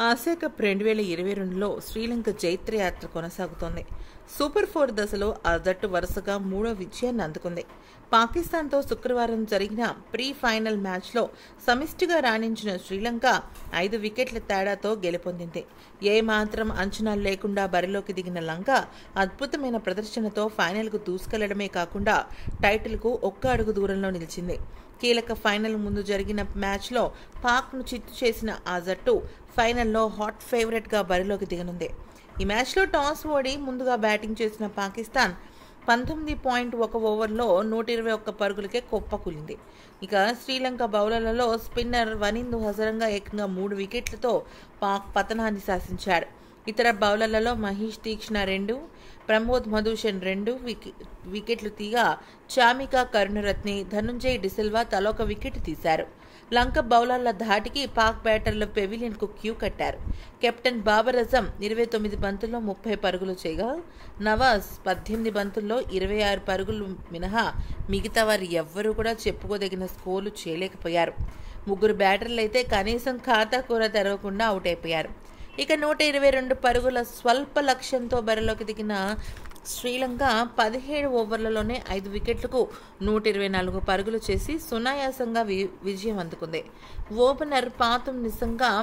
Asia cup రెండు వేల ఇరవై రెండులో శ్రీలంక జైత్రయాత్ర కొనసాగుతోంది సూపర్ ఫోర్ దశలో ఆ జట్టు వరుసగా మూడో విజయాన్ని అందుకుంది పాకిస్తాన్తో శుక్రవారం జరిగిన ప్రీ ఫైనల్ మ్యాచ్లో సమిష్టిగా రాణించిన శ్రీలంక ఐదు వికెట్ల తేడాతో గెలుపొందింది ఏ మాత్రం అంచనాలు లేకుండా బరిలోకి దిగిన లంక అద్భుతమైన ప్రదర్శనతో ఫైనల్కు దూసుకెళ్లడమే కాకుండా టైటిల్కు ఒక్క అడుగు దూరంలో నిలిచింది కీలక ఫైనల్ ముందు జరిగిన మ్యాచ్లో పాక్ను చిత్తు చేసిన ఆ జట్టు ఫైనల్లో హాట్ ఫేవరెట్గా బరిలోకి దిగనుంది ఈ మ్యాచ్లో టాస్ ఓడి ముందుగా బ్యాటింగ్ చేసిన పాకిస్తాన్ పంతొమ్మిది పాయింట్ ఒక ఓవర్లో నూట ఇరవై ఒక్క పరుగులకే కుప్పకూలింది ఇక శ్రీలంక బౌలర్లలో స్పిన్నర్ వనిందు హజరంగా ఏకంగా మూడు వికెట్లతో పాక్ పతనాన్ని శాసించాడు ఇతర బౌలర్లలో మహేష్ తీక్షణ రెండు ప్రమోద్ మధుషన్ రెండు వికెట్లు తీగా చామికా కరుణరత్ని ధనుంజయ్ డిసిల్వా తలొక వికెట్ తీశారు లంక బౌలర్ల ధాటికి పాక్ బ్యాటర్ల పెవిలియన్కు క్యూ కట్టారు కెప్టెన్ బాబర్ అజం ఇరవై తొమ్మిది బంతుల్లో ముప్పై పరుగులు చేయగా నవాజ్ పద్దెనిమిది బంతుల్లో ఇరవై ఆరు పరుగులు మినహా మిగతా వారు ఎవ్వరూ కూడా చెప్పుకోదగిన స్కోర్లు చేయలేకపోయారు ముగ్గురు బ్యాటర్లు అయితే కనీసం ఖాతా కూర తెరవకుండా అవుట్ అయిపోయారు ఇక నూట ఇరవై రెండు పరుగుల స్వల్ప లక్ష్యంతో బరిలోకి దిగిన శ్రీలంక పదిహేడు ఓవర్లలోనే ఐదు వికెట్లకు నూట ఇరవై నాలుగు పరుగులు చేసి సునాయాసంగా వి విజయం అందుకుంది ఓపెనర్ పాతం నిజంగా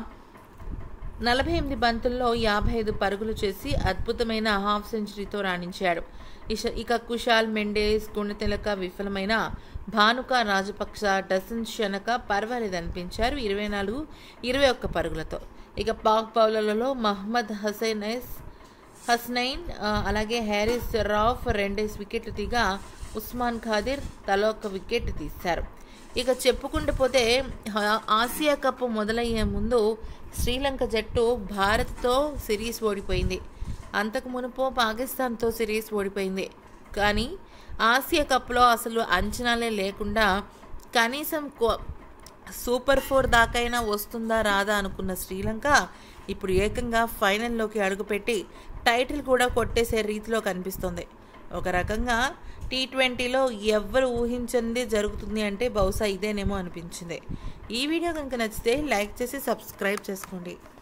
నలభై ఎనిమిది బంతుల్లో యాభై ఐదు పరుగులు చేసి అద్భుతమైన హాఫ్ సెంచరీతో రాణించాడు ఇక కుషాల్ మెండేస్ గుణతిలక విఫలమైన భానుక రాజపక్ష డసన్ శనక పర్వాలేదనిపించారు ఇరవై నాలుగు ఇరవై ఒక్క పరుగులతో ఇక పాక్ బౌలర్లలో మహమ్మద్ హసైనైస్ హస్నైన్ అలాగే హ్యారిస్ రాఫ్ రెండేసి వికెట్లు తీగా ఉస్మాన్ ఖాదిర్ తల ఒక వికెట్ తీశారు ఇక చెప్పుకుంటూ పోతే ఆసియా కప్ మొదలయ్యే ముందు శ్రీలంక జట్టు భారత్తో సిరీస్ ఓడిపోయింది అంతకు మునుపు పాకిస్తాన్తో సిరీస్ ఓడిపోయింది కానీ ఆసియా కప్లో అసలు అంచనాలే లేకుండా కనీసం సూపర్ ఫోర్ దాకైనా వస్తుందా రాదా అనుకున్న శ్రీలంక ఇప్పుడు ఏకంగా ఫైనల్లోకి అడుగుపెట్టి టైటిల్ కూడా కొట్టేసే రీతిలో కనిపిస్తుంది ఒక రకంగా టీ ట్వంటీలో ఎవ్వరు ఊహించింది జరుగుతుంది అంటే బహుశా ఇదేనేమో అనిపించింది ఈ వీడియో కనుక నచ్చితే లైక్ చేసి సబ్స్క్రైబ్ చేసుకోండి